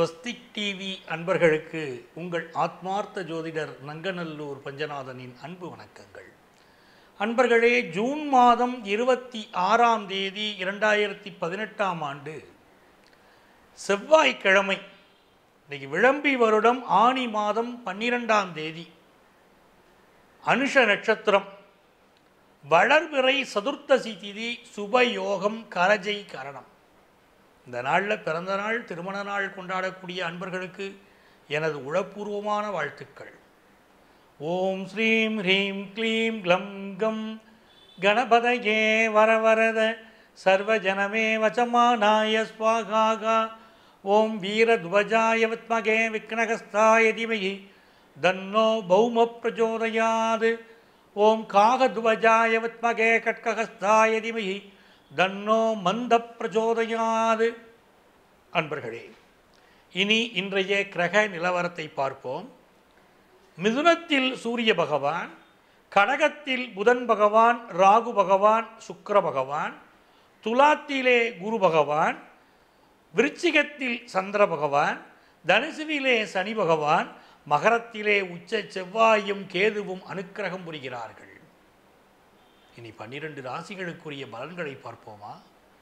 Swastik TV அன்பர்களுக்கு உங்கள் ஆத்மார்த்த ஜோதிடர் நங்கநல்லூர் பஞ்சநாதனின் அன்பு வணக்கங்கள் அன்பர்களே ஜூன் மாதம் இருபத்தி ஆறாம் தேதி இரண்டாயிரத்தி பதினெட்டாம் ஆண்டு செவ்வாய்க்கிழமை இன்னைக்கு விளம்பி வருடம் ஆனி மாதம் பன்னிரெண்டாம் தேதி அனுஷ நட்சத்திரம் வளர்பிறை சதுர்த்தசி திதி சுபயோகம் கரஜை கரணம் இந்த நாளில் பிறந்த நாள் திருமண நாள் கொண்டாடக்கூடிய அன்பர்களுக்கு எனது உளப்பூர்வமான வாழ்த்துக்கள் ஓம் ஸ்ரீம் ஹ்ரீம் க்ளீம் க்ளம் கம் கணபதயே வரவரத சர்வஜனமே வச்சமானாய ஸ்வாகாகா ஓம் வீரத்வஜாய வித்மகே விக்னகஸ்தாய திமகி தன்னோ பௌம பிரச்சோதயாது ஓம் காகத்வஜாய வித்மகே கட்ககஸ்தாய திமகி தன்னோ மந்த பிரச்சோதயாது அன்பர்களே இனி இன்றைய கிரக நிலவரத்தை பார்ப்போம் மிதுனத்தில் சூரிய பகவான் கடகத்தில் புதன் பகவான் ராகு பகவான் சுக்கிர பகவான் துலாத்திலே குரு பகவான் விருச்சிகத்தில் சந்திர பகவான் தனுசுவிலே சனி பகவான் மகரத்திலே உச்ச செவ்வாயும் கேதுவும் அனுக்கிரகம் புரிகிறார்கள் இனி பன்னிரண்டு ராசிகளுக்குரிய பலன்களை பார்ப்போமா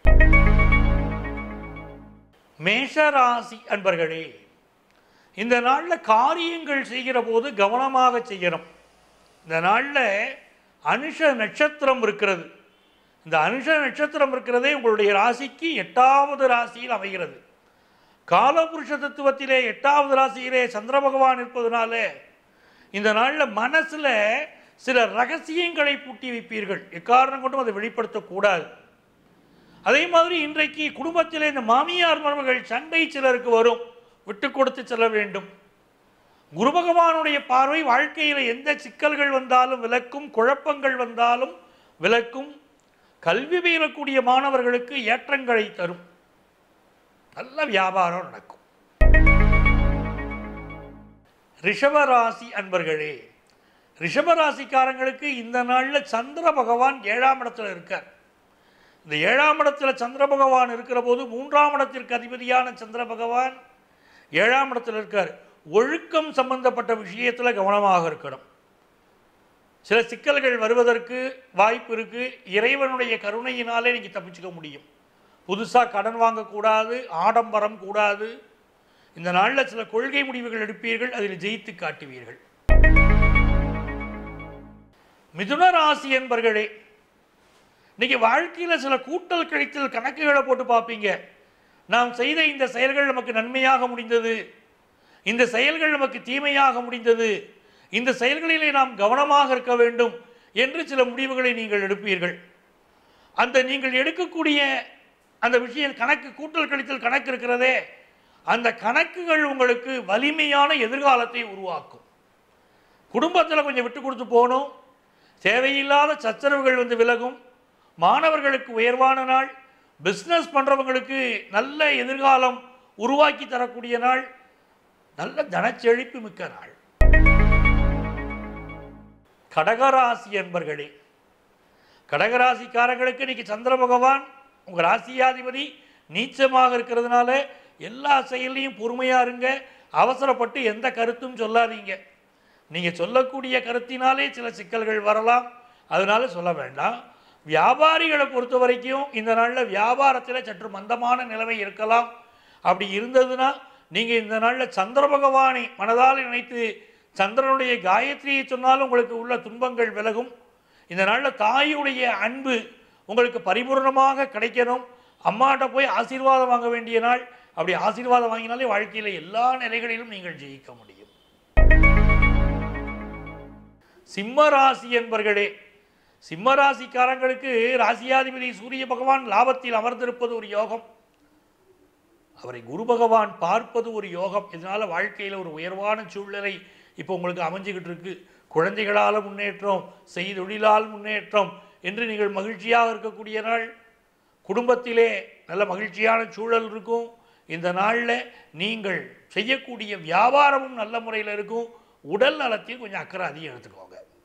மேஷ ராசி அன்பர்களே இந்த நாளில் காரியங்கள் செய்கிற போது கவனமாக செய்யணும் இந்த நாளில் அனுஷ நட்சத்திரம் இருக்கிறது இந்த அனுஷ நட்சத்திரம் இருக்கிறதே உங்களுடைய ராசிக்கு எட்டாவது ராசியில் அமைகிறது காலபுருஷ தத்துவத்திலே எட்டாவது ராசியிலே சந்திர பகவான் இருப்பதனால இந்த நாளில் மனசில் சில ரகசியங்களை பூட்டி வைப்பீர்கள் எக்காரணம் கொண்டும் அதை வெளிப்படுத்தக்கூடாது அதே மாதிரி இன்றைக்கு குடும்பத்தில் இந்த மாமியார் மருமகள் சண்டை சிலருக்கு வரும் விட்டு கொடுத்து செல்ல வேண்டும் குரு பகவானுடைய பார்வை வாழ்க்கையில் எந்த சிக்கல்கள் வந்தாலும் விளக்கும் குழப்பங்கள் வந்தாலும் விளக்கும் கல்வி பயிலக்கூடிய மாணவர்களுக்கு ஏற்றங்களை தரும் நல்ல வியாபாரம் நடக்கும் ரிஷபராசி அன்பர்களே ரிஷபராசிக்காரங்களுக்கு இந்த நாளில் சந்திர பகவான் ஏழாம் இடத்துல இருக்கார் இந்த ஏழாம் இடத்துல சந்திர பகவான் இருக்கிற போது மூன்றாம் இடத்திற்கு அதிபதியான சந்திர பகவான் ஏழாம் இடத்துல இருக்கார் ஒழுக்கம் சம்பந்தப்பட்ட விஷயத்தில் கவனமாக இருக்கணும் சில சிக்கல்கள் வருவதற்கு வாய்ப்பு இருக்குது இறைவனுடைய கருணையினாலே நீங்கள் தப்பிச்சுக்க முடியும் புதுசாக கடன் வாங்கக்கூடாது ஆடம்பரம் கூடாது இந்த நாளில் சில கொள்கை முடிவுகள் எடுப்பீர்கள் அதில் ஜெயித்து காட்டுவீர்கள் மிதுன ராசி என்பர்களே இன்னைக்கு வாழ்க்கையில் சில கூட்டல் கழித்தல் கணக்குகளை போட்டு பார்ப்பீங்க நாம் செய்த இந்த செயல்கள் நமக்கு நன்மையாக முடிந்தது இந்த செயல்கள் நமக்கு தீமையாக முடிந்தது இந்த செயல்களிலே நாம் கவனமாக இருக்க வேண்டும் என்று சில முடிவுகளை நீங்கள் எடுப்பீர்கள் அந்த நீங்கள் எடுக்கக்கூடிய அந்த விஷயம் கணக்கு கூட்டல் கழித்தல் கணக்கு இருக்கிறதே அந்த கணக்குகள் உங்களுக்கு வலிமையான எதிர்காலத்தை உருவாக்கும் குடும்பத்தில் கொஞ்சம் விட்டு கொடுத்து போகணும் தேவையில்லாத சச்சரவுகள் வந்து விலகும் மாணவர்களுக்கு உயர்வான நாள் பிஸ்னஸ் பண்ணுறவங்களுக்கு நல்ல எதிர்காலம் உருவாக்கி தரக்கூடிய நாள் நல்ல தனச்செழிப்பு மிக்க நாள் கடகராசி என்பர்களே கடகராசிக்காரங்களுக்கு இன்னைக்கு சந்திர பகவான் உங்கள் ராசியாதிபதி நீச்சமாக இருக்கிறதுனால எல்லா செயல்லையும் பொறுமையாக இருங்க அவசரப்பட்டு எந்த கருத்தும் சொல்லாதீங்க நீங்கள் சொல்லக்கூடிய கருத்தினாலே சில சிக்கல்கள் வரலாம் அதனால சொல்ல வேண்டாம் வியாபாரிகளை பொறுத்த வரைக்கும் இந்த நாளில் வியாபாரத்தில் சற்று மந்தமான நிலைமை இருக்கலாம் அப்படி இருந்ததுன்னா நீங்கள் இந்த நாளில் சந்திர பகவானை மனதால் நினைத்து சந்திரனுடைய காயத்ரியை சொன்னாலும் உங்களுக்கு உள்ள துன்பங்கள் விலகும் இந்த நாளில் தாயுடைய அன்பு உங்களுக்கு பரிபூர்ணமாக கிடைக்கணும் அம்மாட்ட போய் ஆசீர்வாதம் வாங்க வேண்டிய நாள் அப்படி ஆசீர்வாதம் வாங்கினாலே வாழ்க்கையில் எல்லா நிலைகளிலும் நீங்கள் ஜெயிக்க முடியும் சிம்ம ராசி என்பர்களே சிம்ம ராசிக்காரங்களுக்கு ராசியாதிபதி சூரிய பகவான் லாபத்தில் அமர்ந்திருப்பது ஒரு யோகம் அவரை குரு பகவான் பார்ப்பது ஒரு யோகம் இதனால வாழ்க்கையில் ஒரு உயர்வான சூழ்நிலை இப்போ உங்களுக்கு அமைஞ்சுக்கிட்டு இருக்கு குழந்தைகளால் முன்னேற்றம் செய்தொழிலால் முன்னேற்றம் என்று நீங்கள் மகிழ்ச்சியாக இருக்கக்கூடிய நாள் குடும்பத்திலே நல்ல மகிழ்ச்சியான சூழல் இருக்கும் இந்த நாளில் நீங்கள் செய்யக்கூடிய வியாபாரமும் நல்ல முறையில் இருக்கும் உடல் நலத்தில் கொஞ்சம் அக்கறை அதிகம் எடுத்துக்கோங்க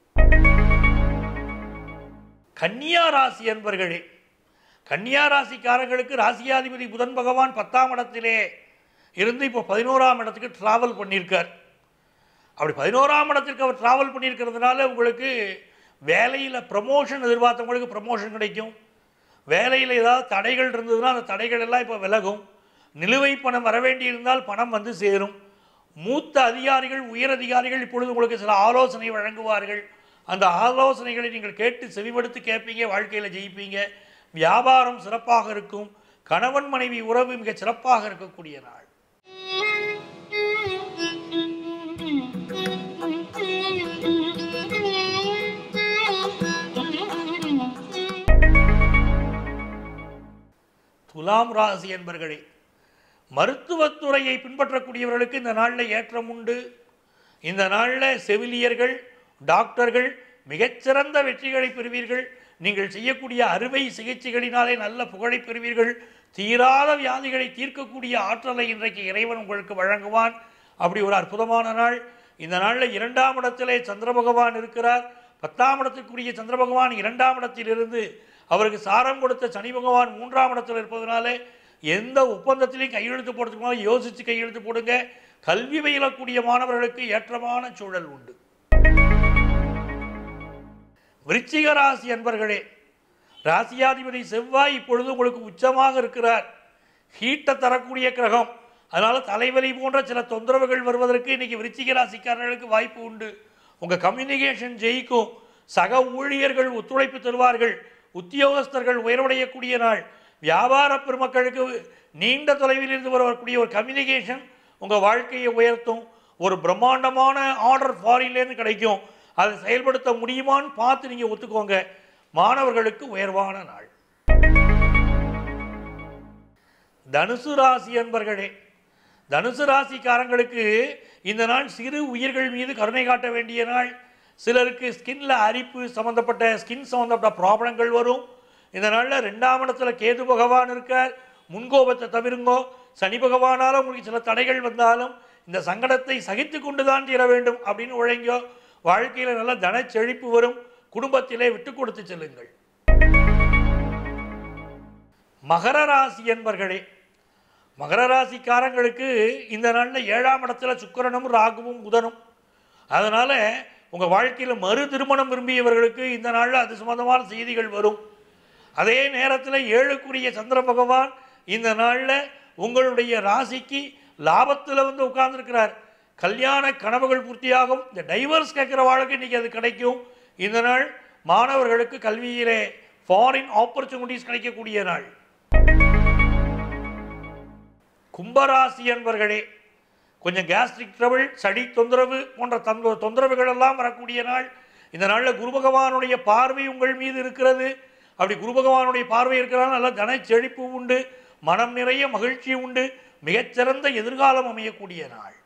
கன்னியா ராசி அன்பர்களே கன்னியா ராசிக்காரர்களுக்கு ராசியாதிபதி புதன் பகவான் பத்தாம் இடத்திலே இருந்து இப்போ பதினோராம் இடத்துக்கு ட்ராவல் பண்ணியிருக்கார் அப்படி பதினோராம் இடத்திற்கு அவர் ட்ராவல் பண்ணியிருக்கிறதுனால உங்களுக்கு வேலையில் ப்ரமோஷன் எதிர்பார்த்தவங்களுக்கு ப்ரமோஷன் கிடைக்கும் வேலையில் ஏதாவது தடைகள் இருந்ததுன்னா அந்த தடைகள் எல்லாம் இப்போ விலகும் நிலுவை பணம் வர வேண்டியிருந்தால் பணம் வந்து சேரும் மூத்த அதிகாரிகள் உயர் அதிகாரிகள் இப்பொழுது உங்களுக்கு சில ஆலோசனை வழங்குவார்கள் அந்த ஆலோசனைகளை நீங்கள் கேட்டு செவிமடுத்து கேட்பீங்க வாழ்க்கையில் ஜெயிப்பீங்க வியாபாரம் சிறப்பாக இருக்கும் கணவன் மனைவி உறவு மிக சிறப்பாக இருக்கக்கூடிய நாள் துலாம் ராசி என்பர்களே மருத்துவத்துறையை பின்பற்றக்கூடியவர்களுக்கு இந்த நாளில் ஏற்றம் உண்டு இந்த நாளில் செவிலியர்கள் டாக்டர்கள் மிகச்சிறந்த வெற்றிகளை பெறுவீர்கள் நீங்கள் செய்யக்கூடிய அறுவை சிகிச்சைகளினாலே நல்ல புகழை பெறுவீர்கள் தீராத வியாதிகளை தீர்க்கக்கூடிய ஆற்றலை இன்றைக்கு இறைவன் உங்களுக்கு வழங்குவான் அப்படி ஒரு அற்புதமான நாள் இந்த நாளில் இரண்டாம் இடத்திலே சந்திர பகவான் இருக்கிறார் பத்தாம் இடத்துக்குரிய சந்திர பகவான் இரண்டாம் இடத்திலிருந்து அவருக்கு சாரம் கொடுத்த சனி பகவான் மூன்றாம் இடத்தில் இருப்பதனாலே எந்த ஒப்பந்தத்திலையும் கையெழுத்து போடுறதுக்கு முன்னாடி யோசித்து கையெழுத்து போடுங்க கல்வி பயிலக்கூடிய மாணவர்களுக்கு ஏற்றமான சூழல் உண்டு விருச்சிக ராசி அன்பர்களே ராசியாதிபதி செவ்வாய் இப்பொழுது உங்களுக்கு உச்சமாக இருக்கிறார் ஹீட்டை தரக்கூடிய கிரகம் அதனால தலைவலி போன்ற சில தொந்தரவுகள் வருவதற்கு இன்னைக்கு விருச்சிக ராசிக்காரர்களுக்கு வாய்ப்பு உண்டு உங்கள் கம்யூனிகேஷன் ஜெயிக்கும் சக ஊழியர்கள் ஒத்துழைப்பு தருவார்கள் உத்தியோகஸ்தர்கள் உயர்வடையக்கூடிய நாள் வியாபார பெருமக்களுக்கு நீண்ட தொலைவில் இருந்து வரக்கூடிய ஒரு கம்யூனிகேஷன் உங்கள் வாழ்க்கையை உயர்த்தும் ஒரு பிரம்மாண்டமான ஆர்டர் ஃபாரின்லேருந்து கிடைக்கும் அதை செயல்படுத்த முடியுமான்னு பார்த்து நீங்கள் ஒத்துக்கோங்க மாணவர்களுக்கு உயர்வான நாள் தனுசு ராசி அன்பர்களே தனுசு ராசிக்காரங்களுக்கு இந்த நாள் சிறு உயிர்கள் மீது கருணை காட்ட வேண்டிய நாள் சிலருக்கு ஸ்கின்ல அரிப்பு சம்மந்தப்பட்ட ஸ்கின் சம்மந்தப்பட்ட ப்ராப்ளங்கள் வரும் இந்த நாளில் ரெண்டாம் இடத்துல கேது பகவான் இருக்கார் முன்கோபத்தை தவிருங்கோ சனி பகவானால உங்களுக்கு சில தடைகள் வந்தாலும் இந்த சங்கடத்தை சகித்து கொண்டு தான் தீர வேண்டும் அப்படின்னு உழைங்கோ வாழ்க்கையில் நல்ல தன செழிப்பு வரும் குடும்பத்திலே விட்டு கொடுத்து செல்லுங்கள் மகர ராசி என்பர்களே மகர ராசிக்காரங்களுக்கு இந்த நாளில் ஏழாம் இடத்துல சுக்கிரனும் ராகுவும் புதனும் அதனால் உங்கள் வாழ்க்கையில் மறு திருமணம் விரும்பியவர்களுக்கு இந்த நாளில் அது சம்பந்தமான செய்திகள் வரும் அதே நேரத்தில் ஏழுக்குரிய சந்திர பகவான் இந்த நாளில் உங்களுடைய ராசிக்கு லாபத்தில் வந்து உட்கார்ந்துருக்கிறார் கல்யாண கனவுகள் பூர்த்தியாகும் இந்த டைவர்ஸ் கேட்குற வாழ்க்கை இன்றைக்கி அது கிடைக்கும் இந்த நாள் மாணவர்களுக்கு கல்வியிலே ஃபாரின் ஆப்பர்ச்சுனிட்டிஸ் கிடைக்கக்கூடிய நாள் கும்பராசி என்பர்களே கொஞ்சம் கேஸ்ட்ரிக் ட்ரபிள் சளி தொந்தரவு போன்ற தந்த தொந்தரவுகள் எல்லாம் வரக்கூடிய நாள் இந்த நாளில் குரு பகவானுடைய பார்வை உங்கள் மீது இருக்கிறது அப்படி குரு பகவானுடைய பார்வை இருக்கிறனால நல்ல தன செழிப்பு உண்டு மனம் நிறைய மகிழ்ச்சி உண்டு மிகச்சிறந்த எதிர்காலம் அமையக்கூடிய நாள்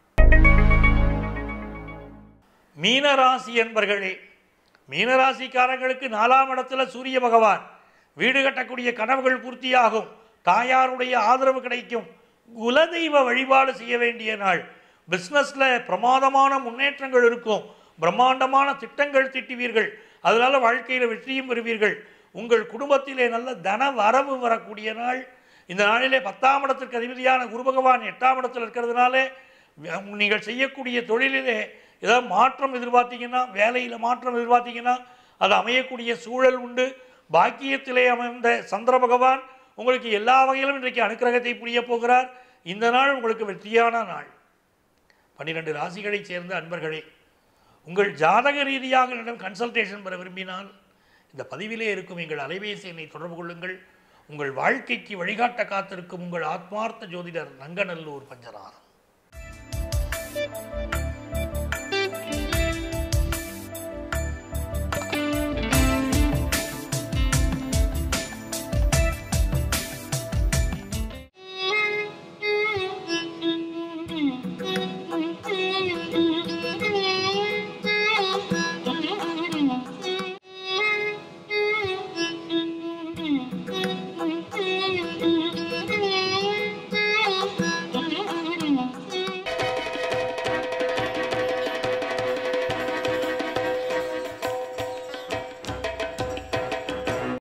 மீனராசி என்பர்களே மீனராசிக்காரங்களுக்கு நாலாம் இடத்துல சூரிய பகவான் வீடு கட்டக்கூடிய கனவுகள் பூர்த்தியாகும் தாயாருடைய ஆதரவு கிடைக்கும் குலதெய்வ வழிபாடு செய்ய வேண்டிய நாள் பிஸ்னஸில் பிரமாதமான முன்னேற்றங்கள் இருக்கும் பிரம்மாண்டமான திட்டங்கள் திட்டுவீர்கள் அதனால வாழ்க்கையில் வெற்றியும் பெறுவீர்கள் உங்கள் குடும்பத்திலே நல்ல தன வரவு வரக்கூடிய நாள் இந்த நாளிலே பத்தாம் இடத்திற்கு அதிபதியான குரு பகவான் எட்டாம் இடத்தில் இருக்கிறதுனாலே நீங்கள் செய்யக்கூடிய தொழிலிலே ஏதாவது மாற்றம் எதிர்பார்த்தீங்கன்னா வேலையில் மாற்றம் எதிர்பார்த்தீங்கன்னா அது அமையக்கூடிய சூழல் உண்டு பாக்கியத்திலே அமைந்த சந்திர பகவான் உங்களுக்கு எல்லா வகையிலும் இன்றைக்கு அனுக்கிரகத்தை புரிய போகிறார் இந்த நாள் உங்களுக்கு வெற்றியான நாள் பன்னிரெண்டு ராசிகளைச் சேர்ந்த அன்பர்களே உங்கள் ஜாதக ரீதியாக என்னிடம் கன்சல்டேஷன் பெற விரும்பினால் இந்த பதிவிலே இருக்கும் எங்கள் அலைபேசி எண்ணை தொடர்பு கொள்ளுங்கள் உங்கள் வாழ்க்கைக்கு வழிகாட்ட காத்திருக்கும் உங்கள் ஆத்மார்த்த ஜோதிடர் நங்கநல்லூர் பஞ்சநாதன்